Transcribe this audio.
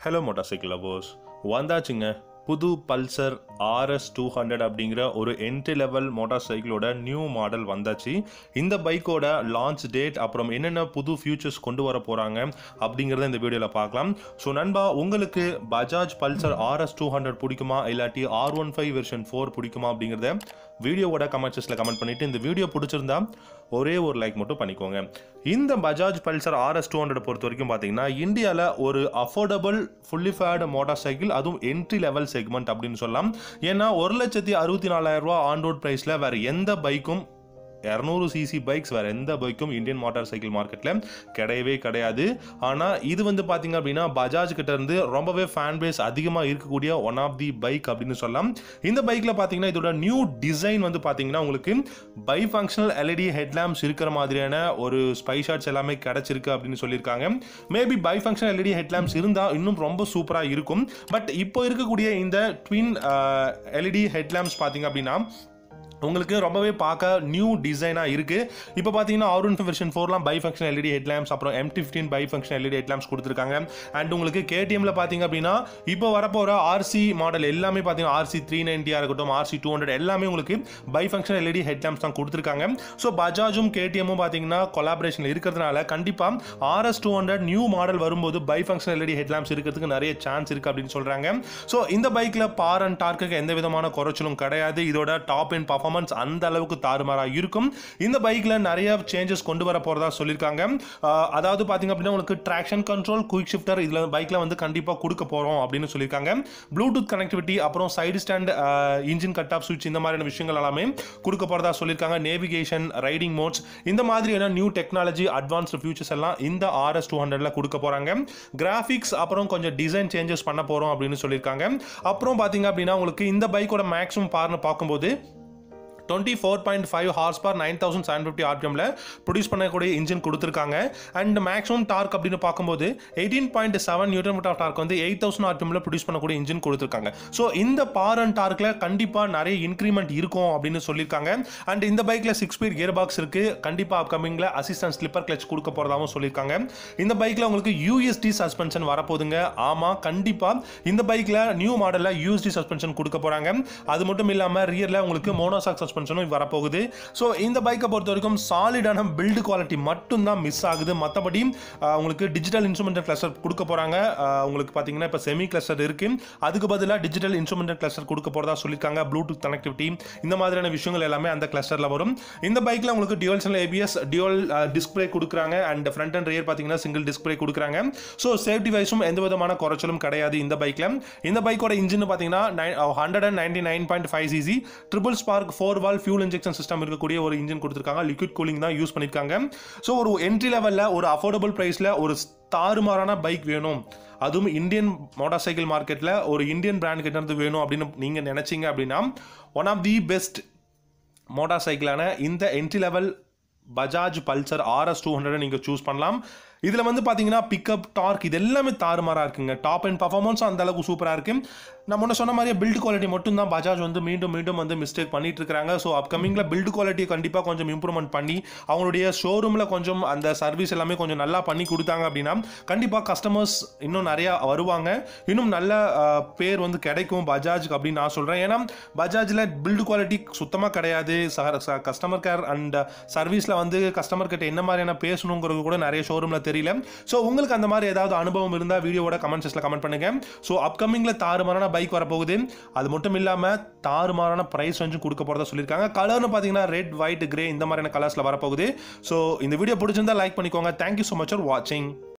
hello motor cycle lovers வந்தாச்சுங்க புது Pulsar RS two hundred அப்படிங்கிற ஒரு என்ட்ரி லெவல் மோட்டார் சைக்கிளோட நியூ மாடல் வந்தாச்சு இந்த பைக்கோட லான்ச் டேட் அப்புறம் என்னென்ன புது ஃபியூச்சர்ஸ் கொண்டு வர போகிறாங்க அப்படிங்கிறத இந்த வீடியோவில் பார்க்கலாம் ஸோ நண்பா உங்களுக்கு Bajaj Pulsar RS two hundred பிடிக்குமா இல்லாட்டி R one five version four பிடிக்குமா அப்படிங்கிறத வீடியோவோட கமெண்ட் செக்ஷனில் கமெண்ட் பண்ணிவிட்டு இந்த வீடியோ பிடிச்சிருந்தா ஒரே ஒரு லைக் மட்டும் பண்ணிக்கோங்க இந்த Bajaj Pulsar RS two hundred பொறுத்த வரைக்கும் பார்த்தீங்கன்னா இந்தியாவில் ஒரு affordable fully faired motorcycle அதுவும் என்ட்ரி லெவல் செக்மெண்ட் அப்படின்னு சொல்லலாம் ஏன்னா ஒரு லட்சத்தி அறுபத்தி நாலாயிரம் ரூபா ஆன் ரோட் ப்ரைஸில் வேறு எந்த பைக்கும் இரநூறு சிசி பைக்ஸ் வேறு எந்த பைக்கும் இந்தியன் மோட்டார் சைக்கிள் மார்க்கெட்டில் கிடையவே கிடையாது ஆனால் இது வந்து பார்த்தீங்க அப்படின்னா பஜாஜ் கிட்ட இருந்து ரொம்பவே ஃபேன் பேஸ் அதிகமாக இருக்கக்கூடிய ஒன் ஆஃப் தி பைக் அப்படின்னு சொல்லலாம் இந்த பைக்கில் பார்த்தீங்கன்னா இதோட நியூ டிசைன் வந்து பார்த்தீங்கன்னா உங்களுக்கு பை ஃபங்க்ஷனல் எல்இடி ஹெட்லாம்ப்ஸ் இருக்கிற மாதிரியான ஒரு ஸ்பை ஷாட்ஸ் எல்லாமே கிடைச்சிருக்கு அப்படின்னு சொல்லியிருக்காங்க maybe bi functional LED headlamps இருந்தால் இன்னும் ரொம்ப சூப்பராக இருக்கும் பட் இப்போ இருக்கக்கூடிய இந்த ட்வின் எல்இடி ஹெட்லாம்ப்ஸ் பார்த்தீங்க அப்படின்னா உங்களுக்கு ரொம்பவே பார்க்க நியூ டிசைனாக இருக்குது இப்போ பார்த்தீங்கன்னா ஆர் ஒன் வெர்ஷன் ஃபோர்லாம் பை ஃபங்க்ஷன் எல்இடி ஹெட்லாம்ப்ஸ் அப்புறம் M fifteen bi function LED headlamps கொடுத்துருக்காங்க அண்ட் உங்களுக்கு கேடிஎம்ல பார்த்தீங்க அப்படின்னா இப்போ வரப்போகிற ஆர்சி மாடல் எல்லாமே பார்த்தீங்கன்னா ஆர்சி த்ரீ நைன்ட்டியாக இருக்கட்டும் ஆர்சி டூ ஹண்ட்ரட் எல்லாமே உங்களுக்கு பை ஃபங்க்ஷன் எல்இடி ஹெட்லாம்ப்ஸ் தான் கொடுத்துருக்காங்க ஸோ பஜாஜும் கேடிஎம்மும் பார்த்தீங்கன்னா கொலாபரேஷன் இருக்கிறதுனால கண்டிப்பாக RS two hundred new model வரும்போது பை ஃபங்க்ஷன் எல்இடி ஹெட்லாம்ப்ஸ் இருக்கிறதுக்கு நிறைய சான்ஸ் இருக்குது அப்படின்னு சொல்கிறாங்க ஸோ இந்த பைக்கில் பார் அண்ட் டார்க்குக்கு எந்த விதமான குறைச்சலும் கிடையாது இதோட டாப் அண்ட் பர்ஃபார்மன்ஸ் பர்ஃபார்மன்ஸ் அந்த அளவுக்கு தாறுமாறாக இருக்கும் இந்த பைக்கில் நிறைய சேஞ்சஸ் கொண்டு வர போகிறதா சொல்லியிருக்காங்க ஆஹ் அதாவது பார்த்தீங்க அப்படின்னா உங்களுக்கு ட்ராக்ஷன் கண்ட்ரோல் குயிக் ஷிஃப்டர் இதில் பைக்கில் வந்து கண்டிப்பாக கொடுக்க போகிறோம் அப்படின்னு சொல்லியிருக்காங்க ப்ளூடூத் கனெக்டிவிட்டி அப்புறம் side stand engine cut off சுவிட்ச் இந்த மாதிரியான விஷயங்கள் எல்லாமே கொடுக்க போகிறதா சொல்லியிருக்காங்க நேவிகேஷன் ரைடிங் மோட்ஸ் இந்த மாதிரியான நியூ டெக்னாலஜி அட்வான்ஸ்டு ஃபியூச்சர்ஸ் எல்லாம் இந்த ஆர்எஸ் டூ ஹண்ட்ரட்ல கொடுக்க போகிறாங்க கிராஃபிக்ஸ் அப்புறம் கொஞ்சம் டிசைன் சேஞ்சஸ் பண்ண போகிறோம் அப்படின்னு சொல்லியிருக்காங்க அப்புறம் பார்த்தீங்க அப்படின்னா உங்களுக்கு இந்த பைக்கோட மேக்ஸிமம் பார்னு பார்க்கும்போது twenty four point five horse power nine thousand seven fifty ஆர்பிஎம்ல ப்ரொடியூஸ் பண்ணக்கூடிய இன்ஜின் கொடுத்துருக்காங்க அண்ட் மேக்ஸிமம் டார்க் அப்படின்னு பார்க்கும்போது eighteen point seven newton metre torque வந்து எயிட் தௌசண்ட் ஆர்பிஎம்ல ப்ரொடியூஸ் பண்ணக்கூடிய இன்ஜின் கொடுத்துருக்காங்க ஸோ இந்த பார் அண்ட் டார்க்கில் கண்டிப்பாக நிறைய இன்க்ரிமெண்ட் இருக்கும் அப்படின்னு சொல்லியிருக்காங்க அண்ட் இந்த பைக்கில் சிக்ஸ் ஸ்பீட் கியர் பாக்ஸ் இருக்கு கண்டிப்பாக அப்கமிங்கில் அசிஸ்டன்ட் ஸ்லிப்பர் கிளச் கொடுக்க போகிறதாகவும் சொல்லியிருக்காங்க இந்த பைக்கில் உங்களுக்கு யூஎஸ்டி சஸ்பென்ஷன் வரப்போகுதுங்க ஆமாம் கண்டிப்பாக இந்த பைக்கில் நியூ மாடலில் யூஎஸ்டி சஸ்பென்ஷன் கொடுக்க போகிறாங்க அது மட்டும் இல்லாமல் ரியரில் உங்களுக்கு மோனோசாக் சஸ்பென்ஷனும் வரப்போகுது ஸோ இந்த பைக்கை பொறுத்த வரைக்கும் சாலிடான பில்டு குவாலிட்டி மட்டும்தான் மிஸ் ஆகுது மற்றபடி உங்களுக்கு டிஜிட்டல் இன்ஸ்ட்ருமெண்ட் கிளஸ்டர் கொடுக்க போகிறாங்க உங்களுக்கு பார்த்தீங்கன்னா இப்போ செமி கிளஸ்டர் இருக்கு அதுக்கு பதிலாக டிஜிட்டல் இன்ஸ்ட்ருமெண்ட் கிளஸ்டர் கொடுக்க போகிறதா சொல்லியிருக்காங்க ப்ளூடூத் கனெக்டிவிட்டி இந்த மாதிரியான விஷயங்கள் எல்லாமே அந்த கிளஸ்டரில் வரும் இந்த பைக்கில் உங்களுக்கு dual channel ABS dual display கொடுக்குறாங்க அண்ட் ஃப்ரண்ட் அண்ட் ரியர் பார்த்தீங்கன்னா சிங்கிள் டிஸ்பிளே கொடுக்குறாங்க ஸோ சேஃப்டி வைஸும் எந்த விதமான குறைச்சலும் கிடையாது இந்த பைக்கில் இந்த பைக்கோட இன்ஜின் பார்த்தீங்கன்னா hundred and ninety nine point five CC triple spark four valve fuel injection system இருக்கக்கூடிய ஒரு இன்ஜின் கொடுத்துருக்காங்க லிக்விட் கூலிங் தான் யூஸ் பண்ணியிருக்காங்க ஸோ ஒரு என்ட்ரி லெவலில் ஒரு அஃபோர்டபுள் ப்ரைஸில் ஒரு தாறுமாறான பைக் வேணும் அதுவும் இந்தியன் மோட்டார் சைக்கிள் மார்க்கெட்டில் ஒரு இந்தியன் பிராண்ட் கிட்ட இருந்து வேணும் அப்படின்னு நீங்கள் நினச்சிங்க அப்படின்னா ஒன் ஆஃப் தி பெஸ்ட் மோட்டார் சைக்கிளான இந்த entry level Bajaj Pulsar RS two hundred நீங்கள் சூஸ் பண்ணலாம் இதில் வந்து பார்த்தீங்கன்னா பிக்கப் டார்க் இது எல்லாமே தாறுமாறாக இருக்குங்க டாப் அண்ட் பர்ஃபார்மன்ஸும் அந்த அளவுக்கு சூப்பராக இருக்கு நான் முன்ன சொன்ன மாதிரி பில்ட் குவாலிட்டி மட்டும் தான் பஜாஜ் வந்து மீண்டும் மீண்டும் வந்து மிஸ்டேக் பண்ணிட்டு இருக்காங்க ஸோ அப்கமிங்கில் பில்ட் குவாலிட்டி கண்டிப்பாக கொஞ்சம் இம்ப்ரூவ்மெண்ட் பண்ணி அவங்களுடைய ஷோரூமில் கொஞ்சம் அந்த சர்வீஸ் எல்லாமே கொஞ்சம் நல்லா பண்ணி கொடுத்தாங்க அப்படின்னா கண்டிப்பாக கஸ்டமர்ஸ் இன்னும் நிறையா வருவாங்க இன்னும் நல்ல பேர் வந்து கிடைக்கும் பஜாஜ்க்கு அப்படின்னு நான் சொல்கிறேன் ஏன்னா பஜாஜில் பில்டு குவாலிட்டி சுத்தமாக கிடையாது கஸ்டமர் கேர் அண்ட் சர்வீஸில் வந்து கஸ்டமர் கிட்ட என்ன மாதிரியான பேசணுங்கிறது கூட நிறைய ஷோரூமில் தெரியல ஸோ உங்களுக்கு அந்த மாதிரி ஏதாவது அனுபவம் இருந்தால் வீடியோவோட கமெண்ட் செக்ஷனில் கமெண்ட் பண்ணுங்க ஸோ அப்கமிங்கில் தாறுமாறான பைக் வரப்போகுது அது மட்டும் இல்லாமல் தாறுமாறான ப்ரைஸ் வந்து கொடுக்க போகிறதா சொல்லியிருக்காங்க கலர்னு பார்த்தீங்கன்னா ரெட் ஒயிட் கிரே இந்த மாதிரியான கலர்ஸில் வரப்போகுது ஸோ இந்த வீடியோ பிடிச்சிருந்தா லைக் பண்ணிக்கோங்க தேங்க்யூ ஸோ மச் ஃபார் வாட்சிங்